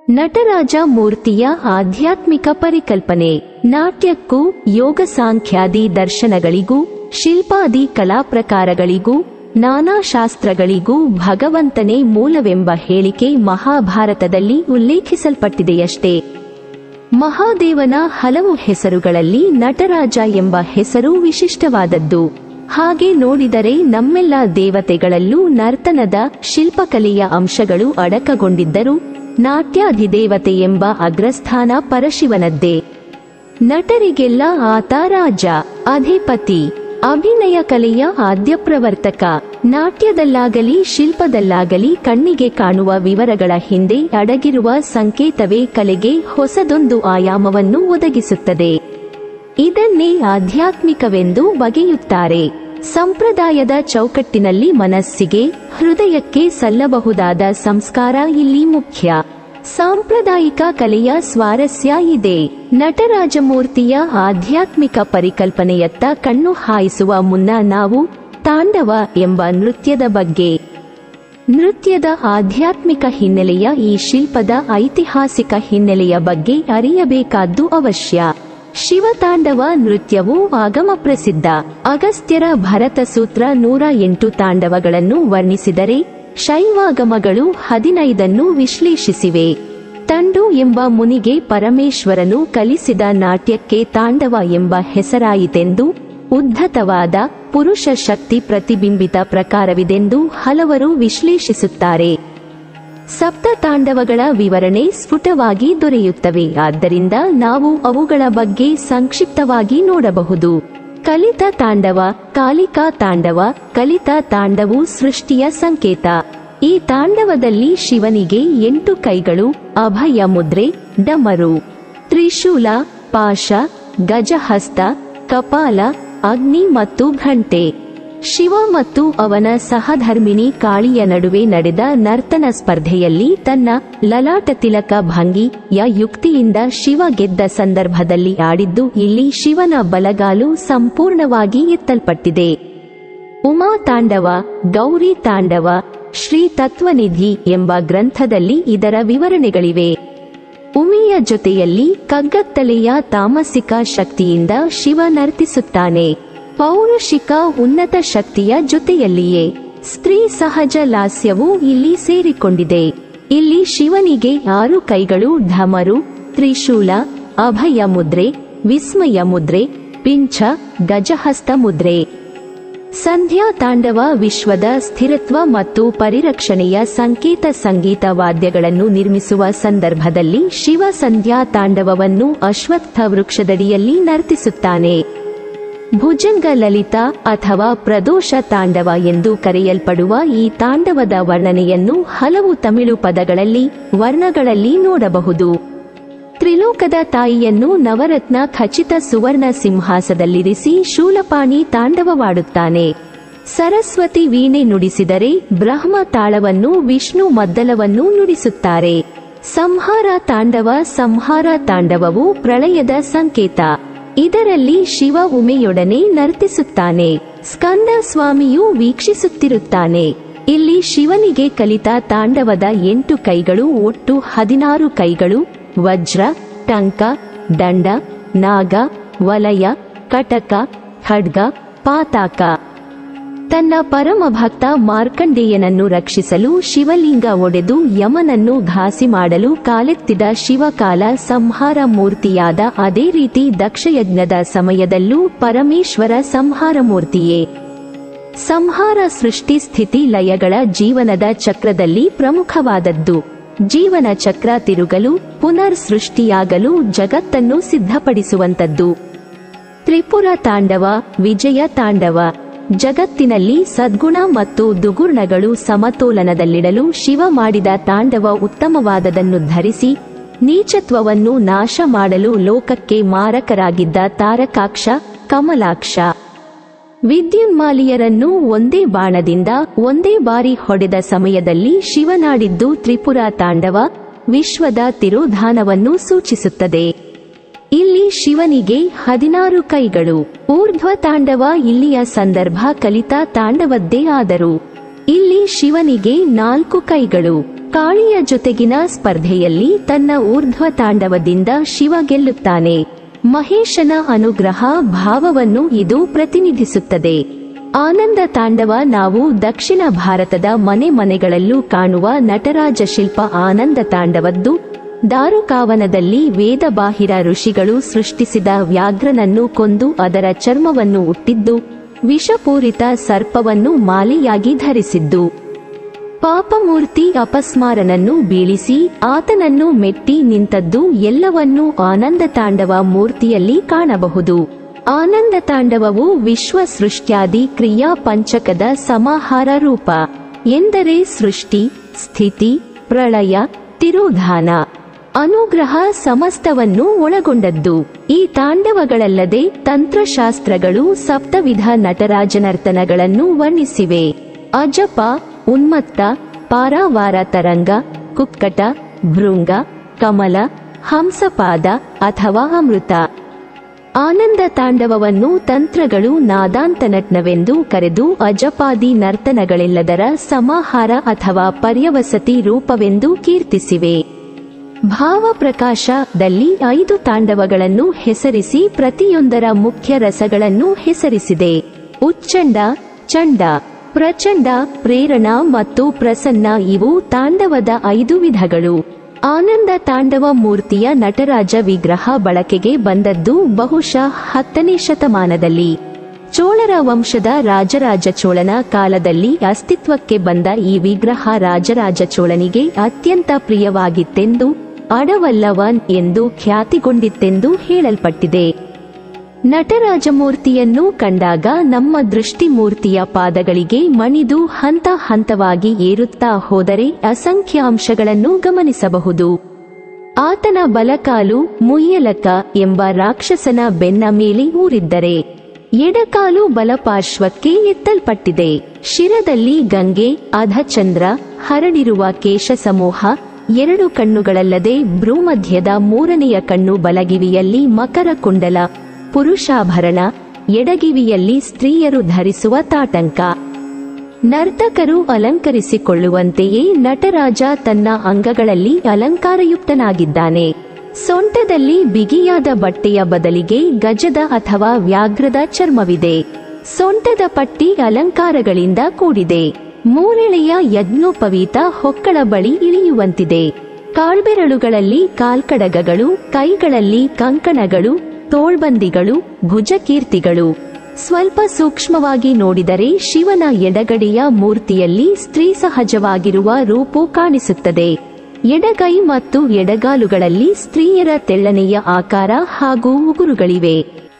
ನಟರಾಜ ಮೂರ್ತಿಯ ಆಧ್ಯಾತ್ಮಿಕ ಪರಿಕಲ್ಪನೆ ನಾಟ್ಯಕ್ಕೂ ಯೋಗ ಸಾಂಖ್ಯಾದಿ ದರ್ಶನಗಳಿಗೂ ಶಿಲ್ಪಾದಿ ಕಲಾ ಪ್ರಕಾರಗಳಿಗೂ ನಾನಾ ಶಾಸ್ತ್ರಗಳಿಗೂ ಭಗವಂತನೇ ಮೂಲವೆಂಬ ಹೇಳಿಕೆ ಮಹಾಭಾರತದಲ್ಲಿ ಉಲ್ಲೇಖಿಸಲ್ಪಟ್ಟಿದೆಯಷ್ಟೇ ಮಹಾದೇವನ ಹಲವು ಹೆಸರುಗಳಲ್ಲಿ ನಟರಾಜ ಎಂಬ ಹೆಸರು ವಿಶಿಷ್ಟವಾದದ್ದು ಹಾಗೆ ನೋಡಿದರೆ ನಮ್ಮೆಲ್ಲ ದೇವತೆಗಳಲ್ಲೂ ನರ್ತನದ ಶಿಲ್ಪಕಲೆಯ ಅಂಶಗಳು ಅಡಕಗೊಂಡಿದ್ದರೂ ನಾಟ್ಯಾಧಿದೇವತೆ ಎಂಬ ಅಗ್ರಸ್ಥಾನ ಪರಶಿವನದ್ದೇ ನಟರಿಗೆಲ್ಲ ಆತ ರಾಜ ಅಧಿಪತಿ ಅಭಿನಯ ಕಲೆಯ ಆದ್ಯ ಪ್ರವರ್ತಕ ನಾಟ್ಯದಲ್ಲಾಗಲಿ ಶಿಲ್ಪದಲ್ಲಾಗಲಿ ಕಣ್ಣಿಗೆ ಕಾಣುವ ವಿವರಗಳ ಹಿಂದೆ ಅಡಗಿರುವ ಸಂಕೇತವೇ ಕಲೆಗೆ ಹೊಸದೊಂದು ಆಯಾಮವನ್ನು ಒದಗಿಸುತ್ತದೆ ಇದನ್ನೇ ಆಧ್ಯಾತ್ಮಿಕವೆಂದು ಬಗೆಯುತ್ತಾರೆ ಸಂಪ್ರದಾಯದ ಚೌಕಟ್ಟಿನಲ್ಲಿ ಮನಸ್ಸಿಗೆ ಹೃದಯಕ್ಕೆ ಸಲ್ಲಬಹುದಾದ ಸಂಸ್ಕಾರ ಇಲ್ಲಿ ಮುಖ್ಯ ಸಾಂಪ್ರದಾಯಿಕ ಕಲೆಯ ಸ್ವಾರಸ್ಯ ಇದೆ ನಟರಾಜಮೂರ್ತಿಯ ಆಧ್ಯಾತ್ಮಿಕ ಪರಿಕಲ್ಪನೆಯತ್ತ ಕಣ್ಣು ಹಾಯಿಸುವ ಮುನ್ನ ನಾವು ತಾಂಡವ ಎಂಬ ನೃತ್ಯದ ಬಗ್ಗೆ ನೃತ್ಯದ ಆಧ್ಯಾತ್ಮಿಕ ಹಿನ್ನೆಲೆಯ ಈ ಶಿಲ್ಪದ ಐತಿಹಾಸಿಕ ಹಿನ್ನೆಲೆಯ ಬಗ್ಗೆ ಅರಿಯಬೇಕಾದ್ದು ಅವಶ್ಯ ಶಿವತಾಂಡವ ನೃತ್ಯವು ಆಗಮ ಪ್ರಸಿದ್ಧ ಅಗಸ್ತ್ಯರ ಭರತ ಸೂತ್ರ ನೂರ ಎಂಟು ತಾಂಡವಗಳನ್ನು ವರ್ಣಿಸಿದರೆ ಶೈವಾಗಮಗಳು ಹದಿನೈದನ್ನು ವಿಶ್ಲೇಷಿಸಿವೆ ತಂಡು ಎಂಬ ಮುನಿಗೆ ಪರಮೇಶ್ವರನು ಕಲಿಸಿದ ನಾಟ್ಯಕ್ಕೆ ತಾಂಡವ ಎಂಬ ಹೆಸರಾಯಿತೆಂದು ಉದ್ಧತವಾದ ಪುರುಷ ಶಕ್ತಿ ಪ್ರತಿಬಿಂಬಿತ ಪ್ರಕಾರವಿದೆಂದು ಹಲವರು ವಿಶ್ಲೇಷಿಸುತ್ತಾರೆ ಸಪ್ತ ತಾಂಡವಗಳ ವಿವರಣೆ ಸ್ಫುಟವಾಗಿ ದೊರೆಯುತ್ತವೆ ಆದ್ದರಿಂದ ನಾವು ಅವುಗಳ ಬಗ್ಗೆ ಸಂಕ್ಷಿಪ್ತವಾಗಿ ನೋಡಬಹುದು ಕಲಿತ ತಾಂಡವ ಕಾಲಿಕಾ ತಾಂಡವ ಕಲಿತ ತಾಂಡವು ಸೃಷ್ಟಿಯ ಸಂಕೇತ ಈ ತಾಂಡವದಲ್ಲಿ ಶಿವನಿಗೆ ಎಂಟು ಕೈಗಳು ಅಭಯ ಮುದ್ರೆ ಡಮರು ತ್ರಿಶೂಲ ಪಾಶ ಗಜಹಸ್ತ ಕಪಾಲ ಅಗ್ನಿ ಮತ್ತು ಘಂಟೆ ಶಿವ ಮತ್ತು ಅವನ ಸಹಧರ್ಮಿಣಿ ಕಾಳಿಯ ನಡುವೆ ನಡೆದ ನರ್ತನ ಸ್ಪರ್ಧೆಯಲ್ಲಿ ತನ್ನ ಲಲಾಟ ತಿಲಕ ಭಂಗಿಯ ಯುಕ್ತಿಯಿಂದ ಶಿವ ಗೆದ್ದ ಸಂದರ್ಭದಲ್ಲಿ ಆಡಿದ್ದು ಇಲ್ಲಿ ಶಿವನ ಬಲಗಾಲು ಸಂಪೂರ್ಣವಾಗಿ ಎತ್ತಲ್ಪಟ್ಟಿದೆ ಉಮಾ ತಾಂಡವ ಗೌರಿ ತಾಂಡವ ಶ್ರೀ ತತ್ವನಿಧಿ ಎಂಬ ಗ್ರಂಥದಲ್ಲಿ ಇದರ ವಿವರಣೆಗಳಿವೆ ಉಮಿಯ ಜೊತೆಯಲ್ಲಿ ಕಗ್ಗತ್ತಲೆಯ ತಾಮಸಿಕ ಶಕ್ತಿಯಿಂದ ಶಿವ ನರ್ತಿಸುತ್ತಾನೆ ಪೌರುಷಿಕ ಉನ್ನತ ಶಕ್ತಿಯ ಜೊತೆಯಲ್ಲಿಯೇ ಸ್ತ್ರೀ ಸಹಜ ಲಾಸ್ಯವು ಇಲ್ಲಿ ಸೇರಿಕೊಂಡಿದೆ ಇಲ್ಲಿ ಶಿವನಿಗೆ ಆರು ಕೈಗಳು ಢಮರು ತ್ರಿಶೂಲ ಅಭಯ ಮುದ್ರೆ ವಿಸ್ಮಯ ಮುದ್ರೆ ಪಿಂಚ ಗಜಹಸ್ತ ಮುದ್ರೆ ಸಂಧ್ಯಾ ತಾಂಡವ ವಿಶ್ವದ ಸ್ಥಿರತ್ವ ಮತ್ತು ಪರಿರಕ್ಷಣೆಯ ಸಂಕೇತ ಸಂಗೀತ ವಾದ್ಯಗಳನ್ನು ನಿರ್ಮಿಸುವ ಸಂದರ್ಭದಲ್ಲಿ ಶಿವ ಸಂಧ್ಯಾ ತಾಂಡವವನ್ನು ಅಶ್ವತ್ಥ ವೃಕ್ಷದಡಿಯಲ್ಲಿ ನರ್ತಿಸುತ್ತಾನೆ ಭುಜಂಗ ಲಲಿತ ಅಥವಾ ಪ್ರದೋಷ ತಾಂಡವ ಎಂದು ಕರೆಯಲ್ಪಡುವ ಈ ತಾಂಡವದ ವರ್ಣನೆಯನ್ನು ಹಲವು ತಮಿಳು ಪದಗಳಲ್ಲಿ ವರ್ಣಗಳಲ್ಲಿ ನೋಡಬಹುದು ತ್ರಿಲೋಕದ ತಾಯಿಯನ್ನು ನವರತ್ನ ಖಚಿತ ಸುವರ್ಣ ಸಿಂಹಾಸದಲ್ಲಿರಿಸಿ ಶೂಲಪಾಣಿ ತಾಂಡವವಾಡುತ್ತಾನೆ ಸರಸ್ವತಿ ವೀಣೆ ನುಡಿಸಿದರೆ ಬ್ರಹ್ಮ ತಾಳವನ್ನು ವಿಷ್ಣು ಮದ್ದಲವನ್ನು ನುಡಿಸುತ್ತಾರೆ ಸಂಹಾರ ತಾಂಡವ ಸಂಹಾರ ತಾಂಡವವು ಪ್ರಳಯದ ಸಂಕೇತ ಇದರಲ್ಲಿ ಶಿವ ಉಮೆಯೊಡನೆ ನರ್ತಿಸುತ್ತಾನೆ ಸ್ಕಂದ ಸ್ವಾಮಿಯು ವೀಕ್ಷಿಸುತ್ತಿರುತ್ತಾನೆ ಇಲ್ಲಿ ಶಿವನಿಗೆ ಕಲಿತ ತಾಂಡವದ ಎಂಟು ಕೈಗಳು ಒಟ್ಟು ಹದಿನಾರು ಕೈಗಳು ವಜ್ರ ಟಂಕ ದಂಡ ನಾಗ ವಲಯ ಕಟಕ ಖಡ್ಗ ಪಾತಾಕ ತನ್ನ ಪರಮ ಭಕ್ತ ಮಾರ್ಕಂಡೇಯನನ್ನು ರಕ್ಷಿಸಲು ಶಿವಲಿಂಗ ಒಡೆದು ಯಮನನ್ನು ಘಾಸಿ ಮಾಡಲು ಕಾಲೆತ್ತಿದ ಶಿವಕಾಲ ಸಂಹಾರ ಮೂರ್ತಿಯಾದ ಅದೇ ರೀತಿ ದಕ್ಷಯಜ್ಞದ ಸಮಯದಲ್ಲೂ ಪರಮೇಶ್ವರ ಸಂಹಾರ ಮೂರ್ತಿಯೇ ಸಂಹಾರ ಸೃಷ್ಟಿ ಸ್ಥಿತಿ ಲಯಗಳ ಜೀವನದ ಚಕ್ರದಲ್ಲಿ ಪ್ರಮುಖವಾದದ್ದು ಜೀವನ ಚಕ್ರ ತಿರುಗಲು ಪುನರ್ ಸೃಷ್ಟಿಯಾಗಲು ಜಗತ್ತನ್ನು ಸಿದ್ಧಪಡಿಸುವಂತದ್ದು ತ್ರಿಪುರ ತಾಂಡವ ವಿಜಯ ತಾಂಡವ ಜಗತ್ತಿನಲ್ಲಿ ಸದ್ಗುಣ ಮತ್ತು ದುಗುರ್ಣಗಳು ಸಮತೋಲನದಲ್ಲಿಡಲು ಶಿವ ಮಾಡಿದ ತಾಂಡವ ಉತ್ತಮವಾದದನ್ನು ಧರಿಸಿ ನೀಚತ್ವವನ್ನು ನಾಶ ಮಾಡಲು ಲೋಕಕ್ಕೆ ಮಾರಕರಾಗಿದ್ದ ತಾರಕಾಕ್ಷ ಕಮಲಾಕ್ಷ ವಿದ್ಯುನ್ಮಾಲಿಯರನ್ನು ಒಂದೇ ಬಾಣದಿಂದ ಒಂದೇ ಬಾರಿ ಹೊಡೆದ ಸಮಯದಲ್ಲಿ ಶಿವನಾಡಿದ್ದು ತ್ರಿಪುರ ತಾಂಡವ ವಿಶ್ವದ ತಿರೋಧಾನವನ್ನು ಸೂಚಿಸುತ್ತದೆ ಇಲ್ಲಿ ಶಿವನಿಗೆ ಹದಿನಾರು ಕೈಗಳು ಊರ್ಧ್ವ ತಾಂಡವ ಇಲ್ಲಿಯ ಸಂದರ್ಭ ಕಲಿತ ತಾಂಡವದ್ದೇ ಆದರು ಇಲ್ಲಿ ಶಿವನಿಗೆ ನಾಲ್ಕು ಕೈಗಳು ಕಾಳಿಯ ಜೊತೆಗಿನ ಸ್ಪರ್ಧೆಯಲ್ಲಿ ತನ್ನ ಊರ್ಧ್ವ ತಾಂಡವದಿಂದ ಶಿವ ಗೆಲ್ಲುತ್ತಾನೆ ಮಹೇಶನ ಅನುಗ್ರಹ ಭಾವವನ್ನು ಇದು ಪ್ರತಿನಿಧಿಸುತ್ತದೆ ಆನಂದ ತಾಂಡವ ನಾವು ದಕ್ಷಿಣ ಭಾರತದ ಮನೆ ಮನೆಗಳಲ್ಲೂ ಕಾಣುವ ನಟರಾಜ ಶಿಲ್ಪ ಆನಂದ ತಾಂಡವದ್ದು ದಾರುಕಾವನದಲ್ಲಿ ವೇದಬಾಹಿರ ಋಷಿಗಳು ಸೃಷ್ಟಿಸಿದ ವ್ಯಾಘ್ರನನ್ನು ಕೊಂದು ಅದರ ಚರ್ಮವನ್ನು ಉಟ್ಟಿದ್ದು ವಿಷಪೂರಿತ ಸರ್ಪವನ್ನು ಮಾಲೆಯಾಗಿ ಧರಿಸಿದ್ದು ಪಾಪಮೂರ್ತಿ ಅಪಸ್ಮಾರನನ್ನು ಬೀಳಿಸಿ ಆತನನ್ನು ಮೆಟ್ಟಿ ನಿಂತದ್ದು ಎಲ್ಲವನ್ನೂ ಆನಂದ ತಾಂಡವ ಮೂರ್ತಿಯಲ್ಲಿ ಕಾಣಬಹುದು ಆನಂದ ತಾಂಡವವು ವಿಶ್ವ ಸೃಷ್ಟ್ಯಾದಿ ಕ್ರಿಯಾ ಪಂಚಕದ ಸಮಾಹಾರ ರೂಪ ಎಂದರೆ ಸೃಷ್ಟಿ ಸ್ಥಿತಿ ಪ್ರಳಯ ತಿರೋಧಾನ ಅನುಗ್ರಹ ಸಮಸ್ತವನ್ನು ಒಳಗೊಂಡದ್ದು ಈ ತಾಂಡವಗಳಲ್ಲದೆ ತಂತ್ರಶಾಸ್ತ್ರಗಳು ಸಪ್ತವಿಧ ನಟರಾಜನರ್ತನಗಳನ್ನು ವರ್ಣಿಸಿವೆ ಅಜಪ ಉನ್ಮತ್ತ ಪಾರಾವಾರ ತರಂಗ ಕುಕ್ಕಟ ಭೃಂಗ ಕಮಲ ಹಂಸಪಾದ ಅಥವಾ ಅಮೃತ ಆನಂದ ತಾಂಡವವನ್ನು ತಂತ್ರಗಳು ನಾದಾಂತನಟ್ನವೆಂದು ಕರೆದು ಅಜಪಾದಿ ನರ್ತನಗಳೆಲ್ಲದರ ಸಮಾಹಾರ ಅಥವಾ ಪರ್ಯವಸತಿ ರೂಪವೆಂದು ಕೀರ್ತಿಸಿವೆ ಭಾವಪ್ರಕಾಶದಲ್ಲಿ ಐದು ತಾಂಡವಗಳನ್ನು ಹೆಸರಿಸಿ ಪ್ರತಿಯೊಂದರ ಮುಖ್ಯ ರಸಗಳನ್ನು ಹೆಸರಿಸಿದೆ ಉಚ್ಚಂಡ ಚಂಡ ಪ್ರಚಂಡ ಪ್ರೇರಣ ಮತ್ತು ಪ್ರಸನ್ನ ಇವು ತಾಂಡವದ ಐದು ವಿಧಗಳು ಆನಂದ ತಾಂಡವ ಮೂರ್ತಿಯ ನಟರಾಜ ವಿಗ್ರಹ ಬಳಕೆಗೆ ಬಂದದ್ದು ಬಹುಶಃ ಹತ್ತನೇ ಶತಮಾನದಲ್ಲಿ ಚೋಳರ ವಂಶದ ರಾಜರಾಜ ಚೋಳನ ಕಾಲದಲ್ಲಿ ಅಸ್ತಿತ್ವಕ್ಕೆ ಬಂದ ಈ ವಿಗ್ರಹ ರಾಜರಾಜ ಚೋಳನಿಗೆ ಅತ್ಯಂತ ಪ್ರಿಯವಾಗಿತ್ತೆಂದು ಅಡವಲ್ಲವನ್ ಎಂದು ಖ್ಯಾತಿಗೊಂಡಿತ್ತೆಂದು ಹೇಳಲ್ಪಟ್ಟಿದೆ ನಟರಾಜಮೂರ್ತಿಯನ್ನು ಕಂಡಾಗ ನಮ್ಮ ದೃಷ್ಟಿ ಮೂರ್ತಿಯ ಪಾದಗಳಿಗೆ ಮಣಿದು ಹಂತ ಹಂತವಾಗಿ ಏರುತ್ತಾ ಹೋದರೆ ಅಸಂಖ್ಯ ಅಂಶಗಳನ್ನು ಗಮನಿಸಬಹುದು ಆತನ ಬಲಕಾಲು ಮುಯ್ಯಲಕ ಎಂಬ ರಾಕ್ಷಸನ ಬೆನ್ನ ಮೇಲೆ ಊರಿದ್ದರೆ ಎಡಕಾಲು ಬಲಪಾರ್ಶ್ವಕ್ಕೆ ಎತ್ತಲ್ಪಟ್ಟಿದೆ ಶಿರದಲ್ಲಿ ಗಂಗೆ ಅಧಚಂದ್ರ ಹರಡಿರುವ ಕೇಶ ಸಮೂಹ ಎರಡು ಕಣ್ಣುಗಳಲ್ಲದೆ ಭ್ರೂಮಧ್ಯದ ಮೂರನೆಯ ಕಣ್ಣು ಬಲಗಿವಿಯಲ್ಲಿ ಮಕರ ಕುಂಡಲ ಪುರುಷಾಭರಣ ಎಡಗಿವಿಯಲ್ಲಿ ಸ್ತ್ರೀಯರು ಧರಿಸುವ ತಾಟಂಕ ನರ್ತಕರು ಅಲಂಕರಿಸಿಕೊಳ್ಳುವಂತೆಯೇ ನಟರಾಜ ತನ್ನ ಅಂಗಗಳಲ್ಲಿ ಅಲಂಕಾರಯುಕ್ತನಾಗಿದ್ದಾನೆ ಸೊಂಟದಲ್ಲಿ ಬಿಗಿಯಾದ ಬಟ್ಟೆಯ ಬದಲಿಗೆ ಗಜದ ಅಥವಾ ವ್ಯಾಘ್ರದ ಚರ್ಮವಿದೆ ಸೊಂಟದ ಪಟ್ಟಿ ಅಲಂಕಾರಗಳಿಂದ ಕೂಡಿದೆ ಮೂರೆಳೆಯ ಯಜ್ಞೋಪವೀತ ಹೊಕ್ಕಳ ಬಳಿ ಇಳಿಯುವಂತಿದೆ ಕಾಲ್ಬೆರಳುಗಳಲ್ಲಿ ಕಾಲ್ಕಡಗಗಳು ಕೈಗಳಲ್ಲಿ ಕಂಕಣಗಳು ತೋಳ್ಬಂದಿಗಳು ಭುಜಕೀರ್ತಿಗಳು ಸ್ವಲ್ಪ ಸೂಕ್ಷ್ಮವಾಗಿ ನೋಡಿದರೆ ಶಿವನ ಎಡಗಡೆಯ ಮೂರ್ತಿಯಲ್ಲಿ ಸ್ತ್ರೀ ಸಹಜವಾಗಿರುವ ರೂಪು ಕಾಣಿಸುತ್ತದೆ ಎಡಗೈ ಮತ್ತು ಎಡಗಾಲುಗಳಲ್ಲಿ ಸ್ತ್ರೀಯರ ತೆಳ್ಳನೆಯ ಆಕಾರ ಹಾಗೂ ಉಗುರುಗಳಿವೆ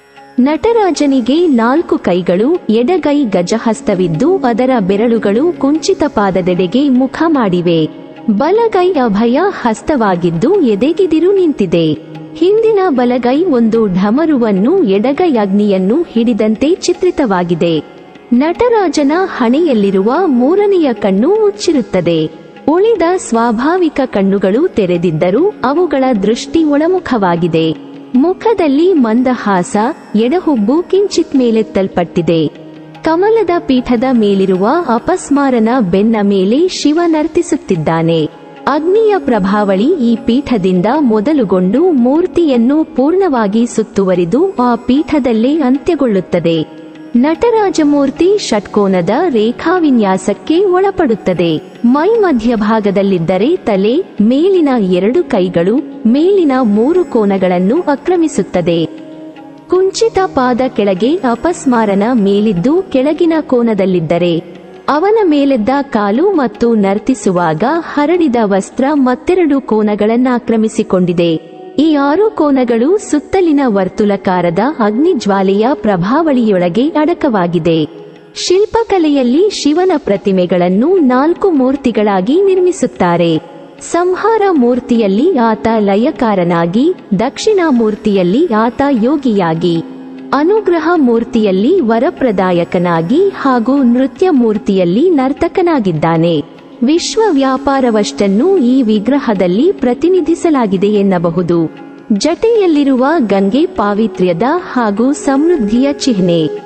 ನಟರಾಜನಿಗೆ ನಾಲ್ಕು ಕೈಗಳು ಎಡಗೈ ಗಜಹಸ್ತವಿದ್ದು ಅದರ ಬೆರಳುಗಳು ಕುಂಚಿತ ಪಾದದೆಡೆಗೆ ಮುಖ ಮಾಡಿವೆ ಬಲಗೈ ಅಭಯ ಹಸ್ತವಾಗಿದ್ದು ಎದೆಗಿದಿರು ನಿಂತಿದೆ ಹಿಂದಿನ ಬಲಗೈ ಒಂದು ಢಮರುವನ್ನು ಎಡಗೈ ಅಗ್ನಿಯನ್ನು ಹಿಡಿದಂತೆ ಚಿತ್ರಿತವಾಗಿದೆ ನಟರಾಜನ ಹಣೆಯಲ್ಲಿರುವ ಮೂರನೆಯ ಕಣ್ಣು ಮುಚ್ಚಿರುತ್ತದೆ ಉಳಿದ ಸ್ವಾಭಾವಿಕ ಕಣ್ಣುಗಳು ತೆರೆದಿದ್ದರೂ ಅವುಗಳ ದೃಷ್ಟಿ ಒಳಮುಖವಾಗಿದೆ ಮುಖದಲ್ಲಿ ಮಂದಹಾಸ ಎಡಹುಬ್ಬು ಕಿಂಚಿತ್ ಮೇಲೆತ್ತಲ್ಪಟ್ಟಿದೆ ಕಮಲದ ಪೀಠದ ಮೇಲಿರುವ ಅಪಸ್ಮಾರನ ಬೆನ್ನ ಮೇಲೆ ಶಿವ ನರ್ತಿಸುತ್ತಿದ್ದಾನೆ ಅಗ್ನಿಯ ಪ್ರಭಾವಳಿ ಈ ಪೀಠದಿಂದ ಮೊದಲುಗೊಂಡು ಮೂರ್ತಿಯನ್ನು ಪೂರ್ಣವಾಗಿ ಸುತ್ತುವರಿದು ಆ ಪೀಠದಲ್ಲೇ ಅಂತ್ಯಗೊಳ್ಳುತ್ತದೆ ನಟರಾಜಮೂರ್ತಿ ಷಟ್ಕೋನದ ರೇಖಾವಿನ್ಯಾಸಕ್ಕೆ ಒಳಪಡುತ್ತದೆ ಮೈ ಮಧ್ಯಭಾಗದಲ್ಲಿದ್ದರೆ ತಲೆ ಮೇಲಿನ ಎರಡು ಕೈಗಳು ಮೇಲಿನ ಮೂರು ಕೋನಗಳನ್ನು ಆಕ್ರಮಿಸುತ್ತದೆ ಕುಂಚಿತ ಪಾದ ಕೆಳಗೆ ಅಪಸ್ಮಾರನ ಮೇಲಿದ್ದು ಕೆಳಗಿನ ಕೋನದಲ್ಲಿದ್ದರೆ ಅವನ ಮೇಲೆದ್ದ ಕಾಲು ಮತ್ತು ನರ್ತಿಸುವಾಗ ಹರಡಿದ ವಸ್ತ್ರ ಮತ್ತೆರಡು ಕೋನಗಳನ್ನಾಕ್ರಮಿಸಿಕೊಂಡಿದೆ ಈ ಆರು ಕೋನಗಳು ಸುತ್ತಲಿನ ವರ್ತುಲಕಾರದ ಅಗ್ನಿಜ್ವಾಲೆಯ ಪ್ರಭಾವಳಿಯೊಳಗೆ ಅಡಕವಾಗಿದೆ ಶಿಲ್ಪಕಲೆಯಲ್ಲಿ ಶಿವನ ಪ್ರತಿಮೆಗಳನ್ನು ನಾಲ್ಕು ಮೂರ್ತಿಗಳಾಗಿ ನಿರ್ಮಿಸುತ್ತಾರೆ ಸಂಹಾರ ಮೂರ್ತಿಯಲ್ಲಿ ಆತ ಲಯಕಾರನಾಗಿ ದಕ್ಷಿಣಾಮೂರ್ತಿಯಲ್ಲಿ ಆತ ಯೋಗಿಯಾಗಿ ಅನುಗ್ರಹ ಮೂರ್ತಿಯಲ್ಲಿ ವರಪ್ರದಾಯಕನಾಗಿ ಹಾಗೂ ನೃತ್ಯ ಮೂರ್ತಿಯಲ್ಲಿ ನರ್ತಕನಾಗಿದ್ದಾನೆ ವಿಶ್ವ ವ್ಯಾಪಾರವಷ್ಟನ್ನು ಈ ವಿಗ್ರಹದಲ್ಲಿ ಪ್ರತಿನಿಧಿಸಲಾಗಿದೆ ಎನ್ನಬಹುದು ಜಟೆಯಲ್ಲಿರುವ ಗಂಗೆ ಪಾವಿತ್ರ್ಯದ ಹಾಗೂ ಸಮೃದ್ಧಿಯ ಚಿಹ್ನೆ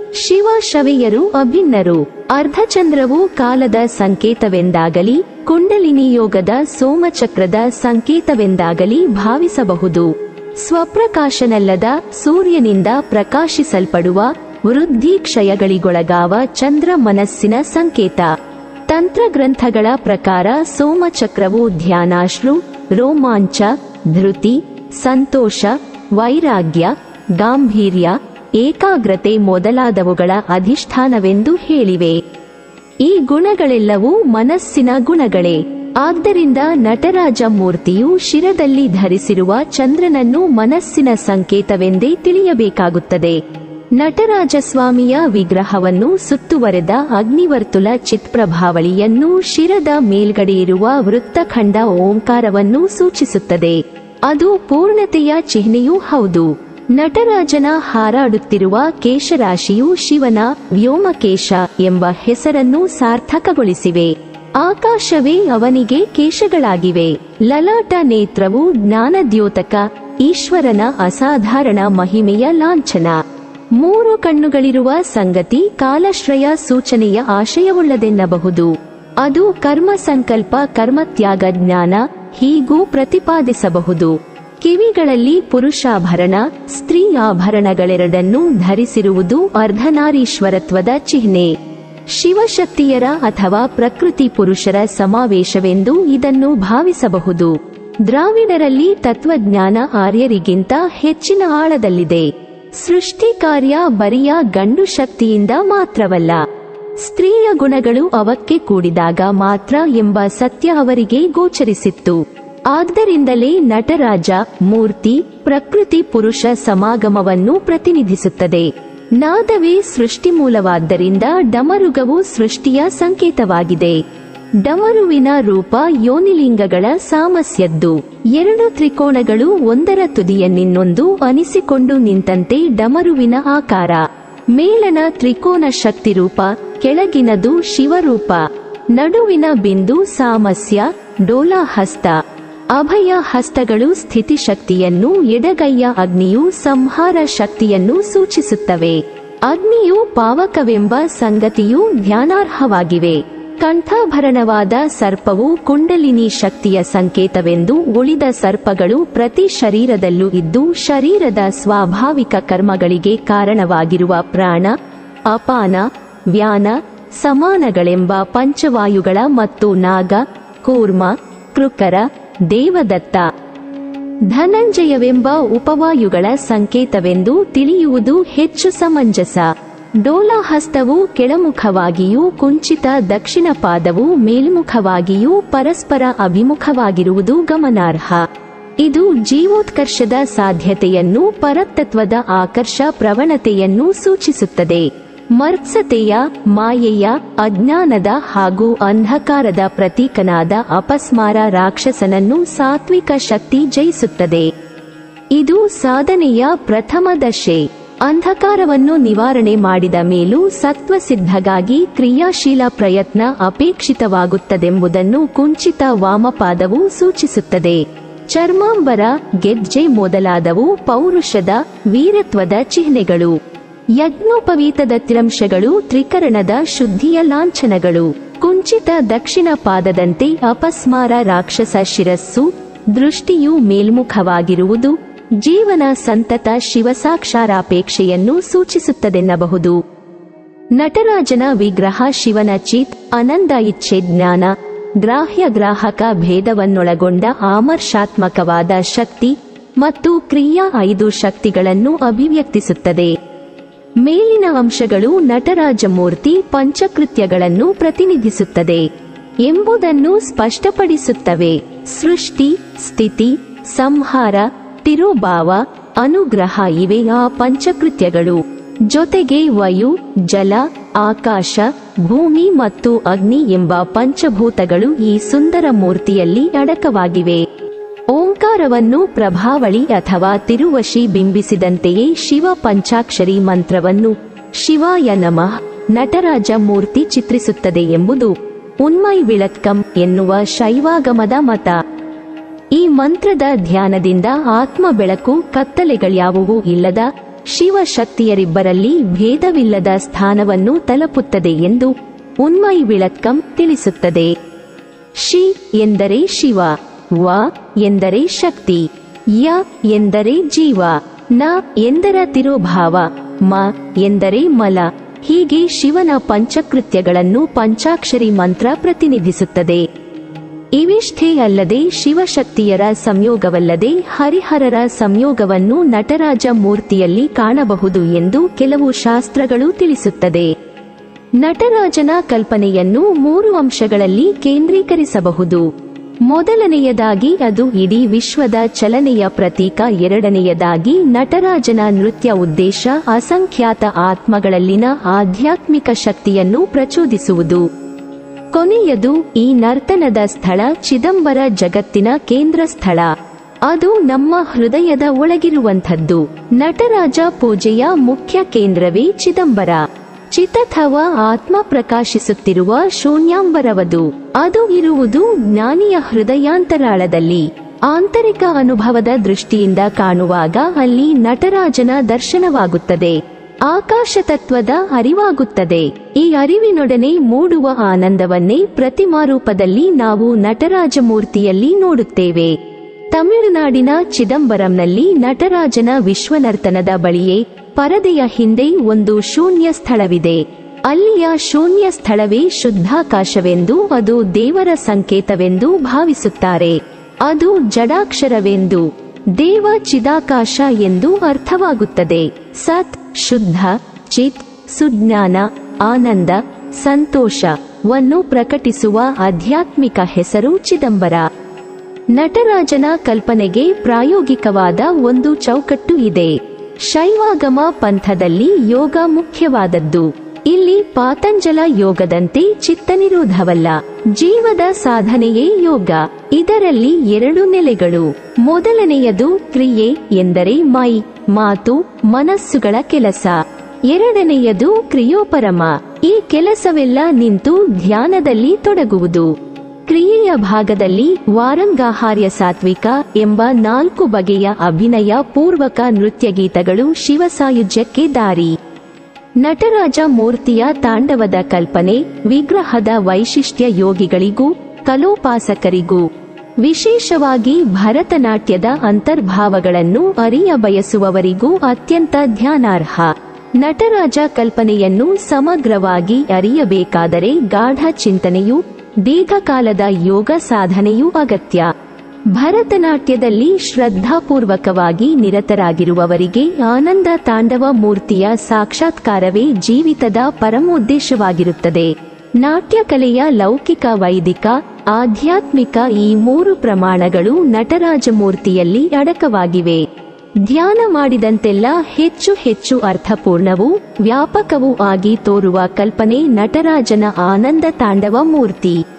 ಶಿವ ಶವೆಯರು ಅಭಿನ್ನರು ಅರ್ಧಚಂದ್ರವು ಕಾಲದ ಸಂಕೇತವೆಂದಾಗಲಿ ಕುಂಡಲಿನಿ ಯೋಗದ ಸೋಮಚಕ್ರದ ಸಂಕೇತವೆಂದಾಗಲಿ ಭಾವಿಸಬಹುದು ಸ್ವಪ್ರಕಾಶನಲ್ಲದ ಸೂರ್ಯನಿಂದ ಪ್ರಕಾಶಿಸಲ್ಪಡುವ ವೃದ್ಧಿ ಕ್ಷಯಗಳಿಗೊಳಗಾವ ಚಂದ್ರ ಮನಸ್ಸಿನ ಸಂಕೇತ ತಂತ್ರಗ್ರಂಥಗಳ ಪ್ರಕಾರ ಸೋಮಚಕ್ರವು ಧ್ಯಾನಾಶ್ರು ರೋಮಾಂಚ ಧೃತಿ ಸಂತೋಷ ವೈರಾಗ್ಯ ಗಾಂಭೀರ್ಯ ಏಕಾಗ್ರತೆ ಮೊದಲಾದವುಗಳ ಅಧಿಷ್ಠಾನವೆಂದು ಹೇಳಿವೆ ಈ ಗುಣಗಳೆಲ್ಲವೂ ಮನಸ್ಸಿನ ಗುಣಗಳೇ ಆದ್ದರಿಂದ ನಟರಾಜ ಮೂರ್ತಿಯು ಶಿರದಲ್ಲಿ ಧರಿಸಿರುವ ಚಂದ್ರನನ್ನು ಮನಸ್ಸಿನ ಸಂಕೇತವೆಂದೇ ತಿಳಿಯಬೇಕಾಗುತ್ತದೆ ನಟರಾಜ ಸ್ವಾಮಿಯ ವಿಗ್ರಹವನ್ನು ಸುತ್ತುವರೆದ ಅಗ್ನಿವರ್ತುಲ ಚಿತ್ಪ್ರಭಾವಳಿಯನ್ನು ಶಿರದ ಮೇಲ್ಗಡೆ ಇರುವ ವೃತ್ತಖಂಡ ಓಂಕಾರವನ್ನು ಸೂಚಿಸುತ್ತದೆ ಅದು ಪೂರ್ಣತೆಯ ಚಿಹ್ನೆಯೂ ಹೌದು ನಟರಾಜನ ಹಾರಾಡುತ್ತಿರುವ ಕೇಶರಾಶಿಯು ಶಿವನ ವ್ಯೋಮಕೇಶ ಎಂಬ ಹೆಸರನ್ನು ಸಾರ್ಥಕಗೊಳಿಸಿವೆ ಆಕಾಶವೇ ಅವನಿಗೆ ಕೇಶಗಳಾಗಿವೆ ಲಲಾಟ ನೇತ್ರವು ಜ್ಞಾನದ್ಯೋತಕ ಈಶ್ವರನ ಅಸಾಧಾರಣ ಮಹಿಮೆಯ ಲಾಂಛನ ಮೂರು ಕಣ್ಣುಗಳಿರುವ ಸಂಗತಿ ಕಾಲಶ್ರಯ ಸೂಚನೆಯ ಆಶಯವುಳ್ಳದೆನ್ನಬಹುದು ಅದು ಕರ್ಮ ಸಂಕಲ್ಪ ಕರ್ಮತ್ಯಾಗ ಜ್ಞಾನ ಹೀಗೂ ಪ್ರತಿಪಾದಿಸಬಹುದು ಕಿವಿಗಳಲ್ಲಿ ಪುರುಷಾಭರಣ ಸ್ತ್ರೀ ಆಭರಣಗಳೆರಡನ್ನೂ ಧರಿಸಿರುವುದು ಅರ್ಧನಾರೀಶ್ವರತ್ವದ ಚಿಹ್ನೆ ಶಿವಶಕ್ತಿಯರ ಅಥವಾ ಪ್ರಕೃತಿ ಪುರುಷರ ಸಮಾವೇಶವೆಂದು ಇದನ್ನು ಭಾವಿಸಬಹುದು ದ್ರಾವಿಡರಲ್ಲಿ ತತ್ವಜ್ಞಾನ ಆರ್ಯರಿಗಿಂತ ಹೆಚ್ಚಿನ ಆಳದಲ್ಲಿದೆ ಸೃಷ್ಟಿ ಕಾರ್ಯ ಬರಿಯ ಗಂಡು ಶಕ್ತಿಯಿಂದ ಮಾತ್ರವಲ್ಲ ಸ್ತ್ರೀಯ ಗುಣಗಳು ಅವಕ್ಕೆ ಕೂಡಿದಾಗ ಮಾತ್ರ ಎಂಬ ಸತ್ಯ ಅವರಿಗೆ ಗೋಚರಿಸಿತ್ತು ಆದ್ದರಿಂದಲೇ ನಟರಾಜ ಮೂರ್ತಿ ಪ್ರಕೃತಿ ಪುರುಷ ಸಮಾಗಮವನ್ನು ಪ್ರತಿನಿಧಿಸುತ್ತದೆ ನಾದವೇ ಸೃಷ್ಟಿ ಮೂಲವಾದ್ದರಿಂದ ಡಮರುಗವು ಸೃಷ್ಟಿಯ ಸಂಕೇತವಾಗಿದೆ ಡಮರುವಿನ ರೂಪ ಯೋನಿಲಿಂಗಗಳ ಸಾಮಸ್ಯದ್ದು ಎರಡು ತ್ರಿಕೋಣಗಳು ಒಂದರ ತುದಿಯನ್ನಿನ್ನೊಂದು ಅನಿಸಿಕೊಂಡು ನಿಂತಂತೆ ಡಮರುವಿನ ಆಕಾರ ಮೇಲನ ತ್ರಿಕೋನ ಶಕ್ತಿ ರೂಪ ಕೆಳಗಿನದು ಶಿವರೂಪ ನಡುವಿನ ಬಿಂದು ಸಾಮಸ್ಯ ಡೋಲಾಹಸ್ತ ಅಭಯ ಹಸ್ತಗಳು ಸ್ಥಿತಿಶಕ್ತಿಯನ್ನು ಎಡಗೈಯ ಅಗ್ನಿಯು ಸಂಹಾರ ಶಕ್ತಿಯನ್ನು ಸೂಚಿಸುತ್ತವೆ ಅಗ್ನಿಯು ಪಾವಕವೆಂಬ ಸಂಗತಿಯು ಧ್ಯಾನಾರ್ಹವಾಗಿವೆ ಕಂಠಾಭರಣವಾದ ಸರ್ಪವು ಕುಂಡಲಿನಿ ಶಕ್ತಿಯ ಸಂಕೇತವೆಂದು ಉಳಿದ ಸರ್ಪಗಳು ಪ್ರತಿ ಶರೀರದಲ್ಲೂ ಇದ್ದು ಶರೀರದ ಸ್ವಾಭಾವಿಕ ಕರ್ಮಗಳಿಗೆ ಕಾರಣವಾಗಿರುವ ಪ್ರಾಣ ಅಪಾನ ವ್ಯಾನ ಸಮಾನಗಳೆಂಬ ಪಂಚವಾಯುಗಳ ಮತ್ತು ನಾಗ ಕೂರ್ಮ ಕೃಕರ ದೇವದತ್ತ ಧನಂಜಯವೆಂಬ ಉಪವಾಯುಗಳ ಸಂಕೇತವೆಂದು ತಿಳಿಯುವುದು ಹೆಚ್ಚು ಸಮಂಜಸ ಡೋಲಾಹಸ್ತವು ಕೆಳಮುಖವಾಗಿಯೂ ಕುಂಚಿತ ದಕ್ಷಿಣ ಪಾದವು ಮೇಲ್ಮುಖವಾಗಿಯೂ ಪರಸ್ಪರ ಅಭಿಮುಖವಾಗಿರುವುದು ಗಮನಾರ್ಹ ಇದು ಜೀವೋತ್ಕರ್ಷದ ಸಾಧ್ಯತೆಯನ್ನು ಪರತತ್ವದ ಆಕರ್ಷ ಪ್ರವಣತೆಯನ್ನು ಸೂಚಿಸುತ್ತದೆ ಮರ್ತ್ಸತೆಯ ಮಾಯೆಯ ಅಜ್ಞಾನದ ಹಾಗೂ ಅಂಧಕಾರದ ಪ್ರತೀಕನಾದ ಅಪಸ್ಮಾರ ರಾಕ್ಷಸನನ್ನು ಸಾತ್ವಿಕ ಶಕ್ತಿ ಜಯಿಸುತ್ತದೆ ಇದು ಸಾಧನೆಯ ಪ್ರಥಮ ದಶೆ ಅಂಧಕಾರವನ್ನು ನಿವಾರಣೆ ಮಾಡಿದ ಮೇಲೂ ಸತ್ವಸಿದ್ಧಗಾಗಿ ಕ್ರಿಯಾಶೀಲ ಪ್ರಯತ್ನ ಅಪೇಕ್ಷಿತವಾಗುತ್ತದೆಂಬುದನ್ನು ಕುಂಚಿತ ವಾಮಪಾದವು ಸೂಚಿಸುತ್ತದೆ ಚರ್ಮಾಂಬರ ಗೆಜ್ಜೆ ಮೊದಲಾದವು ಪೌರುಷದ ವೀರತ್ವದ ಚಿಹ್ನೆಗಳು ಯಜ್ಞೋಪವೀತದ ತ್ರಂಶಗಳು ತ್ರಿಕರಣದ ಶುದ್ಧಿಯ ಲಾಂಛನಗಳು ಕುಂಚಿತ ದಕ್ಷಿಣ ಪಾದದಂತೆ ಅಪಸ್ಮಾರ ರಾಕ್ಷಸ ಶಿರಸ್ಸು ದೃಷ್ಟಿಯು ಮೇಲ್ಮುಖವಾಗಿರುವುದು ಜೀವನ ಸಂತತ ಶಿವಸಾಕ್ಷಾರಾಪೇಕ್ಷೆಯನ್ನು ಸೂಚಿಸುತ್ತದೆನ್ನಬಹುದು ನಟರಾಜನ ವಿಗ್ರಹ ಶಿವನ ಚಿತ್ ಅನಂದ ಇಚ್ಛೆ ಜ್ಞಾನ ಗ್ರಾಹ್ಯ ಗ್ರಾಹಕ ಭೇದವನ್ನೊಳಗೊಂಡ ಆಮರ್ಷಾತ್ಮಕವಾದ ಶಕ್ತಿ ಮತ್ತು ಕ್ರಿಯಾ ಐದು ಶಕ್ತಿಗಳನ್ನು ಅಭಿವ್ಯಕ್ತಿಸುತ್ತದೆ ಮೇಲಿನ ಅಂಶಗಳು ನಟರಾಜ ಮೂರ್ತಿ ಪಂಚಕೃತ್ಯಗಳನ್ನು ಪ್ರತಿನಿಧಿಸುತ್ತದೆ ಎಂಬುದನ್ನು ಸ್ಪಷ್ಟಪಡಿಸುತ್ತವೆ ಸೃಷ್ಟಿ ಸ್ಥಿತಿ ಸಂಹಾರ ತಿರುಭಾವ ಅನುಗ್ರಹ ಇವೆ ಆ ಪಂಚಕೃತ್ಯಗಳು ಜೊತೆಗೆ ವಾಯು ಜಲ ಆಕಾಶ ಭೂಮಿ ಮತ್ತು ಅಗ್ನಿ ಎಂಬ ಪಂಚಭೂತಗಳು ಈ ಸುಂದರ ಮೂರ್ತಿಯಲ್ಲಿ ಅಡಕವಾಗಿವೆ ಓಂಕಾರವನ್ನು ಪ್ರಭಾವಳಿ ಅಥವಾ ತಿರುವಶಿ ಬಿಂಬಿಸಿದಂತೆಯೇ ಶಿವ ಪಂಚಾಕ್ಷರಿ ಮಂತ್ರವನ್ನು ಶಿವಾಯ ನಮಃ ನಟರಾಜ ಮೂರ್ತಿ ಚಿತ್ರಿಸುತ್ತದೆ ಎಂಬುದು ಉನ್ಮೈ ವಿಳಕ್ಕಂ ಎನ್ನುವ ಶೈವಾಗಮದ ಮತ ಈ ಮಂತ್ರದ ಧ್ಯಾನದಿಂದ ಆತ್ಮ ಬೆಳಕು ಕತ್ತಲೆಗಳ್ಯಾವುವೂ ಇಲ್ಲದ ಶಿವಶಕ್ತಿಯರಿಬ್ಬರಲ್ಲಿ ಭೇದವಿಲ್ಲದ ಸ್ಥಾನವನ್ನು ತಲುಪುತ್ತದೆ ಎಂದು ಉನ್ಮೈ ವಿಳಕ್ಕಂ ತಿಳಿಸುತ್ತದೆ ಶಿ ಎಂದರೆ ಶಿವ ವ ಎಂದರೆ ಶಕ್ತಿ ಯ ಎಂದರೆ ಜೀವ ನ ಎಂದರ ತಿರೋಭಾವ ಮ ಎಂದರೆ ಮಲ ಹೀಗೆ ಶಿವನ ಪಂಚಕೃತ್ಯಗಳನ್ನು ಪಂಚಾಕ್ಷರಿ ಮಂತ್ರ ಪ್ರತಿನಿಧಿಸುತ್ತದೆ ಇವಿಷ್ಟೇ ಅಲ್ಲದೆ ಶಿವಶಕ್ತಿಯರ ಸಂಯೋಗವಲ್ಲದೆ ಹರಿಹರರ ಸಂಯೋಗವನ್ನು ನಟರಾಜ ಮೂರ್ತಿಯಲ್ಲಿ ಕಾಣಬಹುದು ಎಂದು ಕೆಲವು ಶಾಸ್ತ್ರಗಳು ತಿಳಿಸುತ್ತದೆ ನಟರಾಜನ ಕಲ್ಪನೆಯನ್ನು ಮೂರು ಅಂಶಗಳಲ್ಲಿ ಕೇಂದ್ರೀಕರಿಸಬಹುದು ಮೊದಲನೆಯದಾಗಿ ಅದು ಇಡೀ ವಿಶ್ವದ ಚಲನೆಯ ಪ್ರತೀಕ ಎರಡನೆಯದಾಗಿ ನಟರಾಜನ ನೃತ್ಯ ಉದ್ದೇಶ ಅಸಂಖ್ಯಾತ ಆತ್ಮಗಳಲ್ಲಿನ ಆಧ್ಯಾತ್ಮಿಕ ಶಕ್ತಿಯನ್ನು ಪ್ರಚೋದಿಸುವುದು ಕೊನೆಯದು ಈ ನರ್ತನದ ಸ್ಥಳ ಚಿದಂಬರ ಜಗತ್ತಿನ ಕೇಂದ್ರ ಸ್ಥಳ ಅದು ನಮ್ಮ ಹೃದಯದ ಒಳಗಿರುವಂಥದ್ದು ನಟರಾಜ ಪೂಜೆಯ ಮುಖ್ಯ ಕೇಂದ್ರವೇ ಚಿದಂಬರ ಚಿತಥವಾ ಆತ್ಮ ಪ್ರಕಾಶಿಸುತ್ತಿರುವ ಶೂನ್ಯಾಂಬರವದು ಅದು ಇರುವುದು ಜ್ಞಾನಿಯ ಹೃದಯಾಂತರಾಳದಲ್ಲಿ ಆಂತರಿಕ ಅನುಭವದ ದೃಷ್ಟಿಯಿಂದ ಕಾಣುವಾಗ ಅಲ್ಲಿ ನಟರಾಜನ ದರ್ಶನವಾಗುತ್ತದೆ ಆಕಾಶ ತತ್ವದ ಅರಿವಾಗುತ್ತದೆ ಈ ಅರಿವಿನೊಡನೆ ಮೂಡುವ ಆನಂದವನ್ನೇ ಪ್ರತಿಮಾ ರೂಪದಲ್ಲಿ ನಾವು ನಟರಾಜ ಮೂರ್ತಿಯಲ್ಲಿ ನೋಡುತ್ತೇವೆ ತಮಿಳುನಾಡಿನ ಚಿದಂಬರಂನಲ್ಲಿ ನಟರಾಜನ ವಿಶ್ವನರ್ತನದ ಬಳಿಯೇ ಪರದೆಯ ಹಿಂದೆ ಒಂದು ಶೂನ್ಯ ಸ್ಥಳವಿದೆ ಅಲ್ಲಿಯ ಶೂನ್ಯ ಸ್ಥಳವೇ ಶುದ್ಧಾಕಾಶವೆಂದು ಅದು ದೇವರ ಸಂಕೇತವೆಂದು ಭಾವಿಸುತ್ತಾರೆ ಅದು ಜಡಾಕ್ಷರವೆಂದು ದೇವ ಚಿದಾಕಾಶ ಎಂದು ಅರ್ಥವಾಗುತ್ತದೆ ಸತ್ ಶುದ್ಧ ಚಿತ್ ಸುಜ್ಞಾನ ಆನಂದ ಸಂತೋಷವನ್ನು ಪ್ರಕಟಿಸುವ ಆಧ್ಯಾತ್ಮಿಕ ಹೆಸರು ಚಿದಂಬರ ನಟರಾಜನ ಕಲ್ಪನೆಗೆ ಪ್ರಾಯೋಗಿಕವಾದ ಒಂದು ಚೌಕಟ್ಟು ಇದೆ ಶೈವಾಗಮ ಪಂಥದಲ್ಲಿ ಯೋಗ ಮುಖ್ಯವಾದದ್ದು ಇಲ್ಲಿ ಪಾತಂಜಲ ಯೋಗದಂತೆ ಚಿತ್ತನಿರೋಧವಲ್ಲ ಜೀವದ ಸಾಧನೆಯೇ ಯೋಗ ಇದರಲ್ಲಿ ಎರಡು ನೆಲೆಗಳು ಮೊದಲನೆಯದು ಕ್ರಿಯೆ ಎಂದರೆ ಮೈ ಮಾತು ಮನಸ್ಸುಗಳ ಕೆಲಸ ಎರಡನೆಯದು ಕ್ರಿಯೋಪರಮ ಈ ಕೆಲಸವೆಲ್ಲ ನಿಂತು ಧ್ಯಾನದಲ್ಲಿ ತೊಡಗುವುದು ಕ್ರಿಯೆಯ ಭಾಗದಲ್ಲಿ ವಾರಂಗಾಹಾರ್ಯ ಸಾತ್ವಿಕ ಎಂಬ ನಾಲ್ಕು ಬಗೆಯ ಅಭಿನಯ ಪೂರ್ವಕ ನೃತ್ಯಗೀತಗಳು ಶಿವಸಾಯುಜ್ಯಕ್ಕೆ ದಾರಿ ನಟರಾಜ ಮೂರ್ತಿಯ ತಾಂಡವದ ಕಲ್ಪನೆ ವಿಗ್ರಹದ ವೈಶಿಷ್ಟ್ಯ ಯೋಗಿಗಳಿಗೂ ಕಲೋಪಾಸಕರಿಗೂ ವಿಶೇಷವಾಗಿ ಭರತನಾಟ್ಯದ ಅಂತರ್ಭಾವಗಳನ್ನು ಅರಿಯ ಬಯಸುವವರಿಗೂ ಅತ್ಯಂತ ಧ್ಯಾನಾರ್ಹ ನಟರಾಜ ಕಲ್ಪನೆಯನ್ನು ಸಮಗ್ರವಾಗಿ ಅರಿಯಬೇಕಾದರೆ ಗಾಢ ಚಿಂತನೆಯು ದೀರ್ಘಕಾಲದ ಯೋಗ ಸಾಧನೆಯೂ ಅಗತ್ಯ ಭರತನಾಟ್ಯದಲ್ಲಿ ಶ್ರದ್ಧಾಪೂರ್ವಕವಾಗಿ ನಿರತರಾಗಿರುವವರಿಗೆ ಆನಂದ ತಾಂಡವ ಮೂರ್ತಿಯ ಸಾಕ್ಷಾತ್ಕಾರವೇ ಜೀವಿತದ ಪರಮೋದ್ದೇಶವಾಗಿರುತ್ತದೆ ನಾಟ್ಯಕಲೆಯ ಲೌಕಿಕ ವೈದಿಕ ಆಧ್ಯಾತ್ಮಿಕ ಈ ಮೂರು ಪ್ರಮಾಣಗಳು ನಟರಾಜ ಮೂರ್ತಿಯಲ್ಲಿ ಅಡಕವಾಗಿವೆ ಧ್ಯಾನ ಮಾಡಿದಂತೆಲ್ಲ ಹೆಚ್ಚು ಹೆಚ್ಚು ಅರ್ಥಪೂರ್ಣವೂ ವ್ಯಾಪಕವೂ ಆಗಿ ತೋರುವ ಕಲ್ಪನೆ ನಟರಾಜನ ಆನಂದ ತಾಂಡವ ಮೂರ್ತಿ